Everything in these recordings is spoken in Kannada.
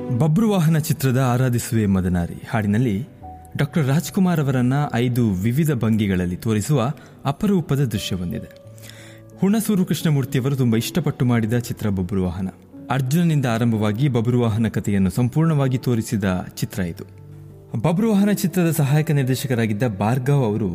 ಬಬ್ರುವಾಹನ ಚಿತ್ರದ ಆರಾಧಿಸುವೆ ಮದನಾರಿ ಹಾಡಿನಲ್ಲಿ ಡಾಕ್ಟರ್ ರಾಜ್ಕುಮಾರ್ ಅವರನ್ನ ಐದು ವಿವಿಧ ಭಂಗಿಗಳಲ್ಲಿ ತೋರಿಸುವ ಅಪರೂಪದ ದೃಶ್ಯವೊಂದಿದೆ ಹುಣಸೂರು ಕೃಷ್ಣಮೂರ್ತಿಯವರು ತುಂಬಾ ಇಷ್ಟಪಟ್ಟು ಮಾಡಿದ ಚಿತ್ರ ಬಬ್ರುವಾಹನ ಅರ್ಜುನನಿಂದ ಆರಂಭವಾಗಿ ಬಬ್ರುವಾಹನ ಕಥೆಯನ್ನು ಸಂಪೂರ್ಣವಾಗಿ ತೋರಿಸಿದ ಚಿತ್ರ ಇದು ಬಬ್ರುವಾಹನ ಚಿತ್ರದ ಸಹಾಯಕ ನಿರ್ದೇಶಕರಾಗಿದ್ದ ಭಾರ್ಗವ್ ಅವರು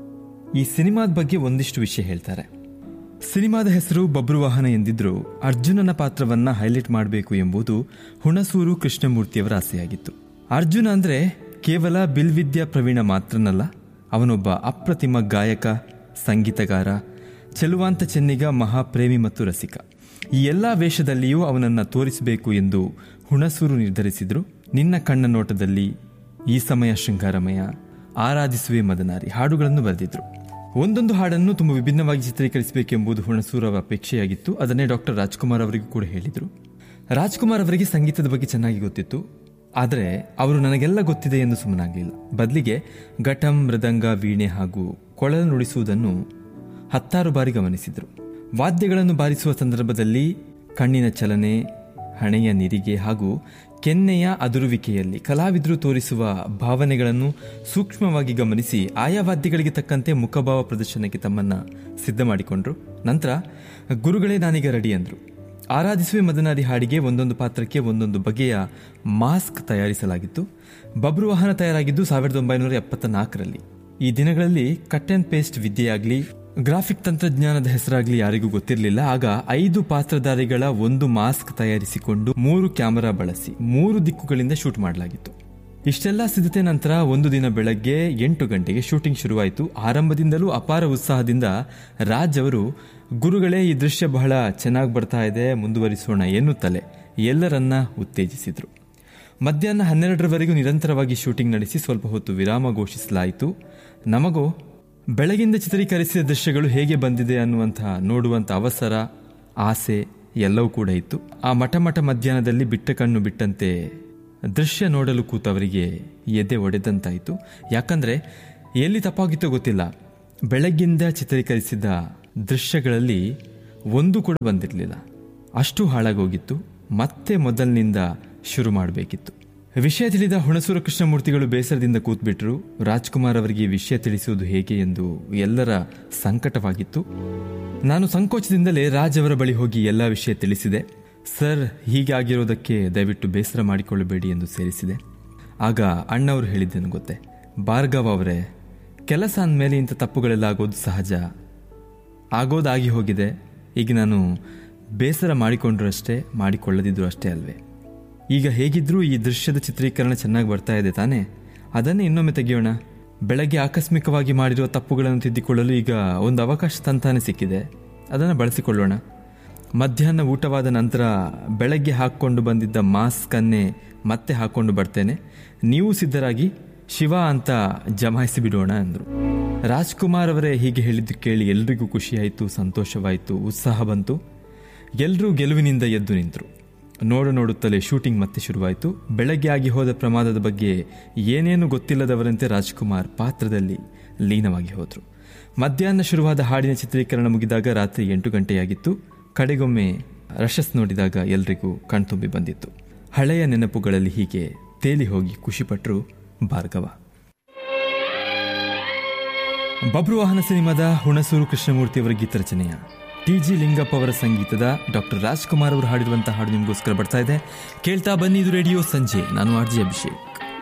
ಈ ಸಿನಿಮಾದ ಬಗ್ಗೆ ಒಂದಿಷ್ಟು ವಿಷಯ ಹೇಳ್ತಾರೆ ಸಿನಿಮಾದ ಹೆಸರು ಬಬ್ರುವಾಹನ ಎಂದಿದ್ರು ಅರ್ಜುನನ ಪಾತ್ರವನ್ನ ಹೈಲೈಟ್ ಮಾಡಬೇಕು ಎಂಬುದು ಹುಣಸೂರು ಕೃಷ್ಣಮೂರ್ತಿಯವರ ಆಸೆಯಾಗಿತ್ತು ಅರ್ಜುನ ಅಂದ್ರೆ ಕೇವಲ ಬಿಲ್ವಿದ್ಯಾ ಪ್ರವೀಣ ಮಾತ್ರನಲ್ಲ ಅವನೊಬ್ಬ ಅಪ್ರತಿಮ ಗಾಯಕ ಸಂಗೀತಗಾರ ಚೆಲುವಾಂತ ಚೆನ್ನಿಗ ಮಹಾಪ್ರೇಮಿ ಮತ್ತು ರಸಿಕ ಈ ಎಲ್ಲ ವೇಷದಲ್ಲಿಯೂ ಅವನನ್ನ ತೋರಿಸಬೇಕು ಎಂದು ಹುಣಸೂರು ನಿರ್ಧರಿಸಿದ್ರು ನಿನ್ನ ಕಣ್ಣ ನೋಟದಲ್ಲಿ ಈ ಸಮಯ ಶೃಂಗಾರಮಯ ಆರಾಧಿಸುವೆ ಮದನಾರಿ ಹಾಡುಗಳನ್ನು ಬರೆದಿದ್ರು ಒಂದೊಂದು ಹಾಡನ್ನು ತುಂಬ ವಿಭಿನ್ನವಾಗಿ ಚಿತ್ರೀಕರಿಸಬೇಕೆಂಬುದು ಹುಣಸೂರು ಅವರ ಅಪೇಕ್ಷೆಯಾಗಿತ್ತು ಅದನ್ನೇ ಡಾಕ್ಟರ್ ರಾಜ್ಕುಮಾರ್ ಅವರಿಗೂ ಕೂಡ ಹೇಳಿದರು ರಾಜ್ಕುಮಾರ್ ಅವರಿಗೆ ಸಂಗೀತದ ಬಗ್ಗೆ ಚೆನ್ನಾಗಿ ಗೊತ್ತಿತ್ತು ಆದರೆ ಅವರು ನನಗೆಲ್ಲ ಗೊತ್ತಿದೆ ಎಂದು ಸುಮ್ಮನಾಗಲಿಲ್ಲ ಬದಲಿಗೆ ಘಟಂ ಮೃದಂಗ ವೀಣೆ ಹಾಗೂ ಕೊಳಲು ನುಡಿಸುವುದನ್ನು ಹತ್ತಾರು ಬಾರಿ ಗಮನಿಸಿದರು ವಾದ್ಯಗಳನ್ನು ಬಾರಿಸುವ ಸಂದರ್ಭದಲ್ಲಿ ಕಣ್ಣಿನ ಚಲನೆ ಹಣೆಯ ನಿರಿಗೆ ಹಾಗೂ ಕೆನ್ನೆಯ ಅದುರುವಿಕೆಯಲ್ಲಿ ಕಲಾವಿದರು ತೋರಿಸುವ ಭಾವನೆಗಳನ್ನು ಸೂಕ್ಷ್ಮವಾಗಿ ಗಮನಿಸಿ ಆಯಾ ವಾದ್ಯಗಳಿಗೆ ತಕ್ಕಂತೆ ಮುಖಭಾವ ಪ್ರದರ್ಶನಕ್ಕೆ ತಮ್ಮನ್ನ ಸಿದ್ಧ ಮಾಡಿಕೊಂಡ್ರು ನಂತರ ಗುರುಗಳೇ ನಾನೀಗ ರೆಡಿ ಅಂದ್ರು ಆರಾಧಿಸುವೆ ಮದನಾರಿ ಹಾಡಿಗೆ ಒಂದೊಂದು ಪಾತ್ರಕ್ಕೆ ಒಂದೊಂದು ಬಗೆಯ ಮಾಸ್ಕ್ ತಯಾರಿಸಲಾಗಿತ್ತು ಬಬ್ರು ವಾಹನ ತಯಾರಾಗಿದ್ದು ಸಾವಿರದ ಒಂಬೈನೂರ ಎಪ್ಪತ್ತ ನಾಲ್ಕರಲ್ಲಿ ಈ ದಿನಗಳಲ್ಲಿ ಕಟ್ ಅಂಡ್ ಪೇಸ್ಟ್ ವಿದ್ಯೆಯಾಗ್ಲಿ ಗ್ರಾಫಿಕ್ ತಂತ್ರಜ್ಞಾನದ ಹೆಸರಾಗ್ಲಿ ಯಾರಿಗೂ ಗೊತ್ತಿರಲಿಲ್ಲ ಆಗ ಐದು ಪಾತ್ರಧಾರಿಗಳ ಒಂದು ಮಾಸ್ಕ್ ತಯಾರಿಸಿಕೊಂಡು ಮೂರು ಕ್ಯಾಮೆರಾ ಬಳಸಿ ಮೂರು ದಿಕ್ಕುಗಳಿಂದ ಶೂಟ್ ಮಾಡಲಾಗಿತ್ತು ಇಷ್ಟೆಲ್ಲ ಸಿದ್ಧತೆ ನಂತರ ಒಂದು ದಿನ ಬೆಳಗ್ಗೆ ಎಂಟು ಗಂಟೆಗೆ ಶೂಟಿಂಗ್ ಶುರುವಾಯಿತು ಆರಂಭದಿಂದಲೂ ಅಪಾರ ಉತ್ಸಾಹದಿಂದ ರಾಜ್ ಅವರು ಗುರುಗಳೇ ಈ ದೃಶ್ಯ ಬಹಳ ಚೆನ್ನಾಗಿ ಬರ್ತಾ ಇದೆ ಮುಂದುವರಿಸೋಣ ಎನ್ನುತ್ತಲೇ ಎಲ್ಲರನ್ನ ಉತ್ತೇಜಿಸಿದ್ರು ಮಧ್ಯಾಹ್ನ ಹನ್ನೆರಡರವರೆಗೂ ನಿರಂತರವಾಗಿ ಶೂಟಿಂಗ್ ನಡೆಸಿ ಸ್ವಲ್ಪ ಹೊತ್ತು ವಿರಾಮ ಘೋಷಿಸಲಾಯಿತು ನಮಗೋ ಬೆಳಗಿಂದ ಚಿತ್ರೀಕರಿಸಿದ ದೃಶ್ಯಗಳು ಹೇಗೆ ಬಂದಿದೆ ಅನ್ನುವಂಥ ನೋಡುವಂಥ ಅವಸರ ಆಸೆ ಎಲ್ಲವೂ ಕೂಡ ಇತ್ತು ಆ ಮಠ ಮಠ ಮಧ್ಯಾಹ್ನದಲ್ಲಿ ಬಿಟ್ಟ ಕಣ್ಣು ಬಿಟ್ಟಂತೆ ದೃಶ್ಯ ನೋಡಲು ಕೂತವರಿಗೆ ಎದೆ ಒಡೆದಂತಾಯಿತು ಯಾಕಂದ್ರೆ ಎಲ್ಲಿ ತಪ್ಪಾಗಿತ್ತೋ ಗೊತ್ತಿಲ್ಲ ಬೆಳಗ್ಗಿಂದ ಚಿತ್ರೀಕರಿಸಿದ ದೃಶ್ಯಗಳಲ್ಲಿ ಒಂದು ಕೂಡ ಬಂದಿರಲಿಲ್ಲ ಅಷ್ಟು ಹಾಳಾಗೋಗಿತ್ತು ಮತ್ತೆ ಮೊದಲಿನಿಂದ ಶುರು ಮಾಡಬೇಕಿತ್ತು ವಿಷಯ ತಿಳಿದ ಹುಣಸೂರು ಕೃಷ್ಣಮೂರ್ತಿಗಳು ಬೇಸರದಿಂದ ಕೂತ್ಬಿಟ್ರು ರಾಜ್ಕುಮಾರ್ ಅವರಿಗೆ ಈ ವಿಷಯ ತಿಳಿಸುವುದು ಹೇಗೆ ಎಂದು ಎಲ್ಲರ ಸಂಕಟವಾಗಿತ್ತು ನಾನು ಸಂಕೋಚದಿಂದಲೇ ರಾಜ್ ಅವರ ಬಳಿ ಹೋಗಿ ಎಲ್ಲ ವಿಷಯ ತಿಳಿಸಿದೆ ಸರ್ ಹೀಗೆ ಆಗಿರೋದಕ್ಕೆ ದಯವಿಟ್ಟು ಬೇಸರ ಮಾಡಿಕೊಳ್ಳಬೇಡಿ ಎಂದು ಸೇರಿಸಿದೆ ಆಗ ಅಣ್ಣವರು ಹೇಳಿದ್ದೇನು ಗೊತ್ತೇ ಭಾರ್ಗವ್ ಅವರೇ ಕೆಲಸ ಅಂದಮೇಲೆ ಇಂಥ ತಪ್ಪುಗಳೆಲ್ಲ ಆಗೋದು ಸಹಜ ಆಗೋದಾಗಿ ಹೋಗಿದೆ ಈಗ ನಾನು ಬೇಸರ ಮಾಡಿಕೊಂಡ್ರು ಅಷ್ಟೇ ಮಾಡಿಕೊಳ್ಳದಿದ್ರು ಅಷ್ಟೇ ಅಲ್ವೇ ಈಗ ಹೇಗಿದ್ರೂ ಈ ದೃಶ್ಯದ ಚಿತ್ರೀಕರಣ ಚೆನ್ನಾಗಿ ಬರ್ತಾ ಇದೆ ತಾನೇ ಅದನ್ನೇ ಇನ್ನೊಮ್ಮೆ ತೆಗೆಯೋಣ ಬೆಳಗ್ಗೆ ಆಕಸ್ಮಿಕವಾಗಿ ಮಾಡಿರುವ ತಪ್ಪುಗಳನ್ನು ತಿದ್ದಿಕೊಳ್ಳಲು ಈಗ ಒಂದು ಅವಕಾಶ ತಂತಾನೆ ಸಿಕ್ಕಿದೆ ಅದನ್ನು ಬಳಸಿಕೊಳ್ಳೋಣ ಮಧ್ಯಾಹ್ನ ಊಟವಾದ ನಂತರ ಬೆಳಗ್ಗೆ ಹಾಕ್ಕೊಂಡು ಬಂದಿದ್ದ ಮಾಸ್ಕ್ ಅನ್ನೇ ಮತ್ತೆ ಹಾಕ್ಕೊಂಡು ಬರ್ತೇನೆ ನೀವು ಸಿದ್ಧರಾಗಿ ಶಿವ ಅಂತ ಜಮಾಯಿಸಿ ಬಿಡೋಣ ಅಂದರು ರಾಜ್ಕುಮಾರ್ ಅವರೇ ಹೀಗೆ ಹೇಳಿದ್ದು ಕೇಳಿ ಎಲ್ರಿಗೂ ಖುಷಿಯಾಯಿತು ಸಂತೋಷವಾಯಿತು ಉತ್ಸಾಹ ಬಂತು ಎಲ್ಲರೂ ಗೆಲುವಿನಿಂದ ಎದ್ದು ನಿಂತರು ನೋಡ ನೋಡುತ್ತಲೇ ಶೂಟಿಂಗ್ ಮತ್ತೆ ಶುರುವಾಯಿತು ಬೆಳಗ್ಗೆ ಆಗಿ ಹೋದ ಪ್ರಮಾದದ ಬಗ್ಗೆ ಏನೇನು ಗೊತ್ತಿಲ್ಲದವರಂತೆ ರಾಜ್ಕುಮಾರ್ ಪಾತ್ರದಲ್ಲಿ ಲೀನವಾಗಿ ಹೋದರು ಮಧ್ಯಾಹ್ನ ಶುರುವಾದ ಹಾಡಿನ ಚಿತ್ರೀಕರಣ ಮುಗಿದಾಗ ರಾತ್ರಿ ಎಂಟು ಗಂಟೆಯಾಗಿತ್ತು ಕಡೆಗೊಮ್ಮೆ ರಶಸ್ ನೋಡಿದಾಗ ಎಲ್ರಿಗೂ ಕಣ್ತುಂಬಿ ಬಂದಿತ್ತು ಹಳೆಯ ನೆನಪುಗಳಲ್ಲಿ ಹೀಗೆ ತೇಲಿ ಹೋಗಿ ಖುಷಿಪಟ್ಟರು ಭಾರ್ಗವ ಬಬ್ರುವಾಹನ ಸಿನಿಮಾದ ಹುಣಸೂರು ಕೃಷ್ಣಮೂರ್ತಿಯವರ ಗೀತರಚನೆಯ ಟಿ ಜಿ ಲಿಂಗಪ್ಪ ಅವರ ಸಂಗೀತದ ಡಾಕ್ಟರ್ ರಾಜ್ಕುಮಾರ್ ಅವರು ಹಾಡಿರುವಂತಹ ಹಾಡು ನಿಮಗೋಸ್ಕರ ಬರ್ತಾ ಇದೆ ಕೇಳ್ತಾ ಬನ್ನಿ ಇದು ರೇಡಿಯೋ ಸಂಜೆ ನಾನು ಆರ್ ಜಿ ಅಭಿಷೇಕ್